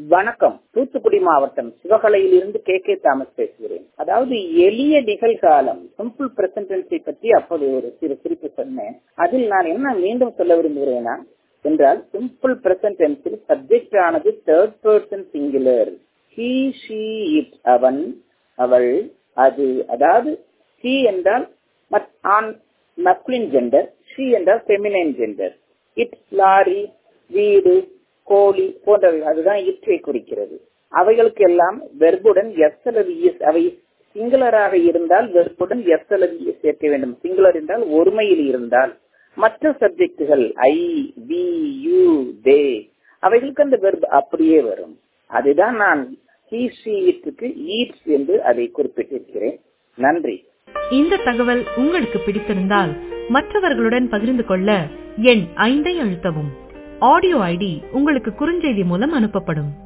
வணக்கம் தூத்துக்குடி மாவட்டம் சிவகலையில் இருந்து கே கே தாமஸ் பேசுகிறேன் அதாவது எளிய நிகழ்காலம் சிம்பிள் பிரசன்டென்ஸை பற்றி அப்போது ஒரு சிறு குறிப்பு சொன்னேன் அதில் நான் என்ன மீண்டும் சொல்ல விரும்புகிறேனா என்றால் சிம்பிள் பிரசன்டென்ஸில் சப்ஜெக்ட் ஆனது third person singular he she it அவன் அவள் அது அதாவது சி என்றால் ஆண் மஸ்குலின் ஜெண்டர் ஷி என்றால் ஃபெமினைன் ஜெண்டர் இட் லாரி வீடு கோழி போன்றவை அதுதான் இற்றை குறிக்கிறது அவைகளுக்கு எல்லாம் வெர்புடன் எஸ் அல்லது இஸ் அவை சிங்குலராக இருந்தால் வெர்புடன் எஸ் அல்லது இஸ் சேர்க்க வேண்டும் சிங்குலர் என்றால் ஒருமையில் இருந்தால் மற்ற சப்ஜெக்டுகள் ஐ வி யூ தே அவைகளுக்கு அந்த வெர்ப் அப்படியே வரும் அதுதான் நான் ஹி ஷி இட்டுக்கு ஈட்ஸ் என்று அதை குறிப்பிட்டிருக்கிறேன் நன்றி இந்த தகவல் உங்களுக்கு பிடித்திருந்தால் மற்றவர்களுடன் பகிர்ந்து கொள்ள எண் ஐந்தை அழுத்தவும் ஆடியோ ஐடி உங்களுக்கு குறுஞ்செய்தி மூலம் அனுப்பப்படும்